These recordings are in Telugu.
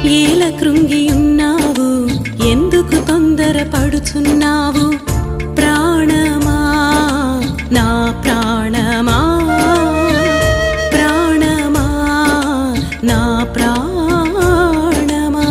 ఏల కృంగి ఉన్నావు ఎందుకు తొందర పడుచున్నావు ప్రాణమా నా ప్రాణమా ప్రాణమా నా ప్రాణమా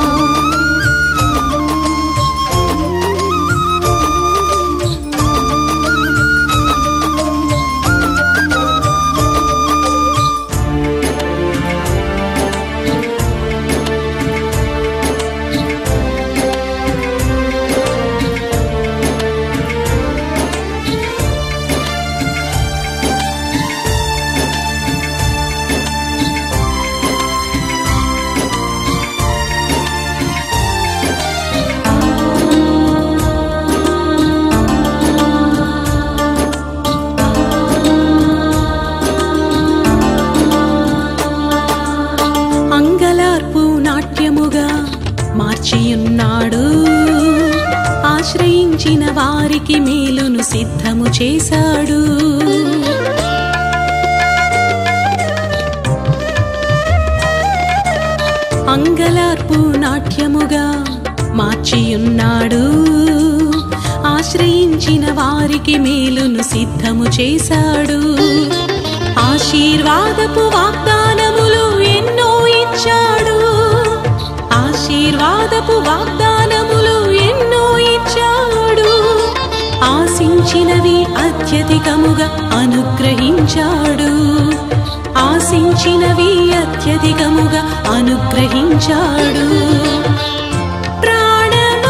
అంగలార్పు నాట్యముగా మార్చియున్నాడు ఆశ్రయించిన వారికి మేలును సిద్ధము చేశాడు అంగలార్పు నాట్యముగా మార్చియున్నాడు ఆశ్రయించిన వారికి మేలును సిద్ధము చేశాడు ఆశీర్వాదపు వాగ్దానములు ఎన్నో ఇచ్చాడు ఆశీర్వాదపు వాగ్దానములు ఎన్నో ఇచ్చాడు ఆశించినవి అత్యధికముగా అనుగ్రహించాడు ఆశించినవి అత్యధికముగా అనుగ్రహించాడు ప్రాణమా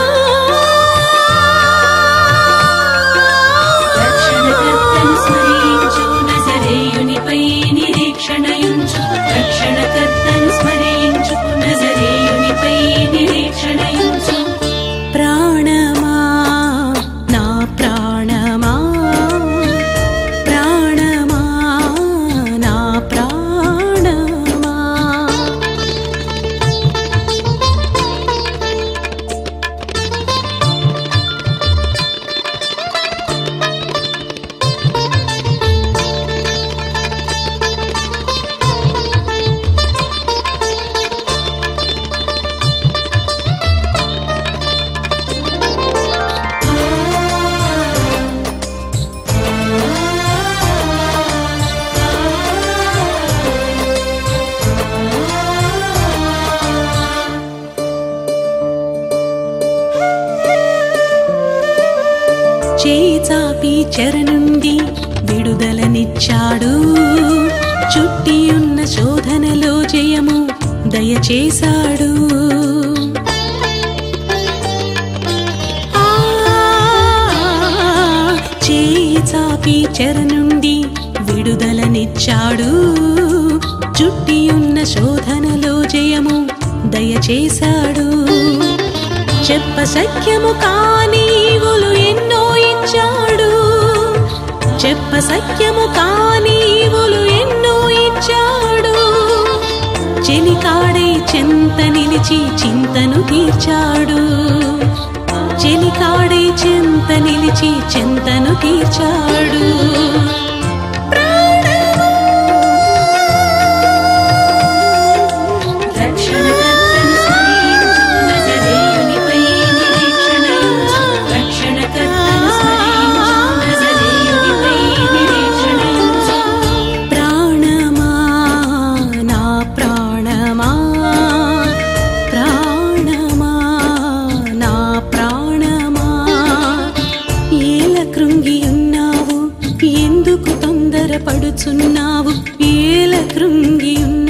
రక్షణకర్తను స్మరించు నజరేయునిపై నిరీక్షణయుంచు రక్షణకర్తను స్మరించు నజరేయునిపై నిరీక్షణయుంచు ప్రాణమా నా ప్రాణమా ప్రాణమా నా ప్రాణమా చేయి చాపి చెర నుండి విడుదలనిచ్చాడు చుట్టి ఉన్న శోధనలో జయము దయచేశాడు ఆ, చేయి చాపి చెర నుండి విడుదలనిచ్చాడు చుట్టి ఉన్న శోధనలో జయము దయచేశాడు చెప్ప సఖ్యము కాని ఈవులు ఎన్నో ఇచ్చాడు చెప్ప సఖ్యము కాని ఈవులు ఎన్నో ఇచ్చాడు చెలికాడై చెంత నిలిచి చింతను తీర్చాడు చెలికాడై చెంత నిలిచి చింతను తీర్చాడు రక్షణకర్తను స్మరించు నజరేయునిపై నిరీక్షణయుంచు రక్షణకర్తను స్మరించు నజరేయునిపై నిరీక్షణయుంచు ప్రాణమా నా ప్రాణమా ప్రాణమా నా ప్రాణమా ఏల కృంగి ఉన్నావు ఎందుకు తొందరపడుచున్నావు ఏల కృంగి ఉన్నావు